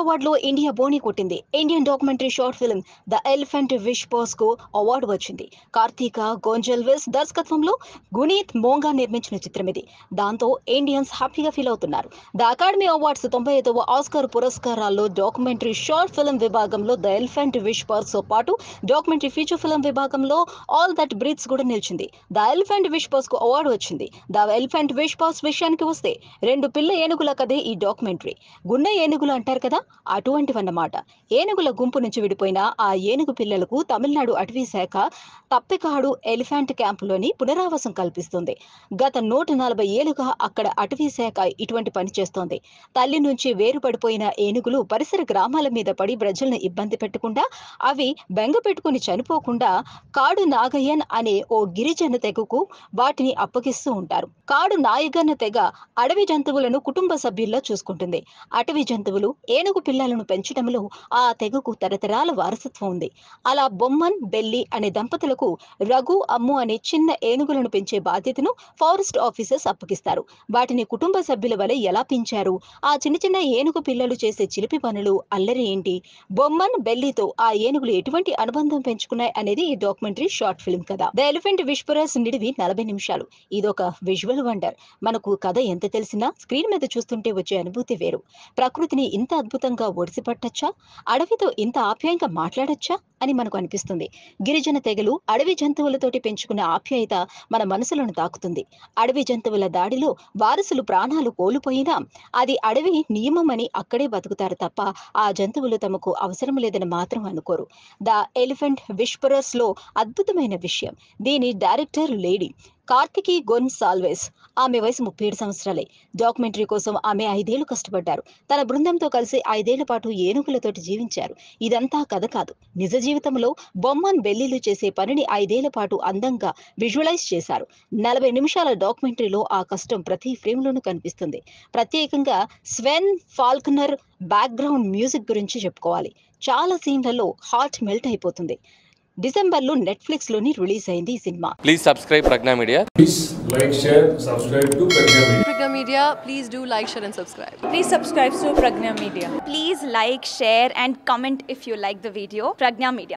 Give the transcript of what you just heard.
అవార్డులో India బోని కొట్టింది Indian documentary short film the elephant whisperers కు అవార్డు వచ్చింది కార్తీక గోంజల్విస్ దర్శకత్వంలో గునీత్ మోంగా నిర్మించిన చిత్రం ఇది దాంతో ఇండియన్స్ హ్యాపీగా ఫీల్ అవుతున్నారు ద అకాడమీ అవార్డ్స్ తొంభై ఐదవ ఆస్కార్ పురస్కారాల్లో డాక్యుమెంటరీ షార్ట్ ఫిల్మ్ విభాగంలో ద ఎలిఫెంట్ విష్ పర్స్ తో పాటు డాక్యుమెంటరీ ఫీచర్ ఫిల్మ్ విభాగంలో ఆల్ దట్ బ్రీత్స్ కూడా నిలిచింది ద ఎలిఫెంట్ విష్ పర్స్ కు అవార్డు వచ్చింది ద ఎలిఫెంట్ విష్ పర్స్ విషయానికి వస్తే రెండు పిల్ల ఏనుగుల కథే ఈ డాక్యుమెంటరీ గున్న ఏనుగులు అంటారు కదా అటువంటివన్నమాట ఏనుగుల గుంపు నుంచి విడిపోయిన ఆ ఏనుగు పిల్లలకు తమిళనాడు అటవీ శాఖ తప్పికాడు ఎలిఫెంట్ క్యాంపులోని పునరావాసం కల్పిస్తుంది గత నూట నలభై ఏళ్లుగా అక్కడ అటవీ శాఖ ఇటువంటి పని చేస్తోంది తల్లి నుంచి వేరుపడిపోయిన ఏనుగులు పరిసర గ్రామాల మీద పడి ప్రజలను ఇబ్బంది పెట్టకుండా అవి బెంగ పెట్టుకుని చనిపోకుండా కాడు నాగయ్యన్ అనే ఓ గిరిజన తెగకు వాటిని అప్పగిస్తూ ఉంటారు కాడు నాయగన్న తెగ అడవి జంతువులను కుటుంబ సభ్యుల్లో చూసుకుంటుంది అటవీ జంతువులు ఏనుగు పిల్లలను పెంచడంలో ఆ తెగకు తరతరాల వారసత్వం ఉంది అలా బొమ్మన్ బెల్లి అనే దంపతులకు రఘు అమ్ము అనే చిన్న ఏనుగులను పెంచే బాధ్యతను ఫారెస్ట్ ఆఫీసర్స్ అప్పగిస్తారు వాటిని కుటుంబ సభ్యుల వలె ఎలా పెంచారు ఆ చిన్న చిన్న ఏనుగు పిల్లలు చేసే చిలిపి పనులు అల్లరి ఏంటి బొమ్మన్ బెల్లితో ఆ ఏనుగులు ఎటువంటి అనుబంధం పెంచుకున్నాయి అనేది ఈ డాక్యుమెంటరీ షార్ట్ ఫిల్మ్ కదా ద ఎలిఫెంట్ విష్పరస్ నిడివి నలభై నిమిషాలు ఇదొక విజువల్ వండర్ మనకు కథ ఎంత తెలిసినా స్క్రీన్ మీద చూస్తుంటే వచ్చే అనుభూతి వేరు ప్రకృతిని ఇంత అద్భుతంగా ఒడిసిపట్టచ్చా అడవితో ఇంత ఆప్యాయంగా మాట్లాడచ్చా అని మనకు అనిపిస్తుంది గిరిజన తెగలు అడవి జంతువులతోటి పెంచుకున్న ఆప్యాయత మన మనసులను తాకుతుంది అడవి జంతువుల దాడిలో వారసులు ప్రాణాలు కోల్పోయినా అది అడవి నియమమని అక్కడే బతుకుతారు తప్ప ఆ జంతువులు తమకు అవసరం లేదని మాత్రం అనుకోరు ద ఎలిఫెంట్ విష్పరర్స్ లో అద్భుతమైన విషయం దీని director lady Kartiki Gonsalves ఆమె వయసు ముప్పై ఏడు సంవత్సరాలే డాక్యుమెంటరీ కోసం ఆమె ఐదేళ్లు కష్టపడ్డారు తన బృందంతో కలిసి ఐదేళ్ల పాటు ఏనుగులతోటి జీవించారు ఇదంతా కథ కాదు నిజ జీవితంలో బొమ్మన్ బెల్లీలు చేసే పనిని ఐదేళ్ల పాటు అందంగా విజువలైజ్ చేశారు నలభై నిమిషాల డాక్యుమెంటరీలో ఆ కష్టం ప్రతి ఫ్రేమ్లోనూ కనిపిస్తుంది ప్రత్యేకంగా స్వెన్ ఫాల్కనర్ బ్యాక్గ్రౌండ్ మ్యూజిక్ గురించి చెప్పుకోవాలి చాలా సీన్లలో హార్ట్ మెల్ట్ అయిపోతుంది డిసెంబర్లో నెట్ఫ్లిక్స్ లోని రిలీజ్ అయింది ఈ సినిమా Please subscribe Pragna Media. Please like, share, subscribe to Pragya Media. Pragya Media, please do like, share, and subscribe. Please subscribe to Pragna Media. Please like, share, and comment if you like the video. Pragna Media.